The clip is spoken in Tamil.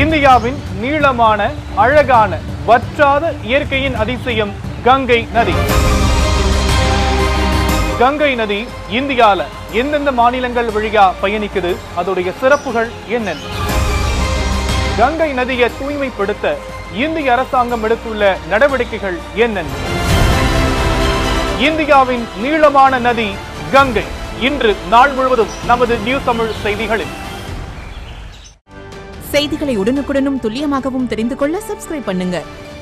இந்தியாவின் நீளமான அழகான வற்றாத இயற்கையின் அதிசயம் கங்கை நதி கங்கை நதி இந்தியால எந்தெந்த மாநிலங்கள் வழியா பயணிக்குது அதோடைய சிறப்புகள் என்னென்ன கங்கை நதியை தூய்மைப்படுத்த இந்திய அரசாங்கம் எடுத்துள்ள நடவடிக்கைகள் என்னென்ன இந்தியாவின் நீளமான நதி கங்கை இன்று நாள் முழுவதும் நமது நியூஸ் தமிழ் செய்திகளில் செய்திகளை உடனுக்குடனும் துல்லியமாகவும் தெரிந்து கொள்ள சப்ஸ்கிரைப் பண்ணுங்க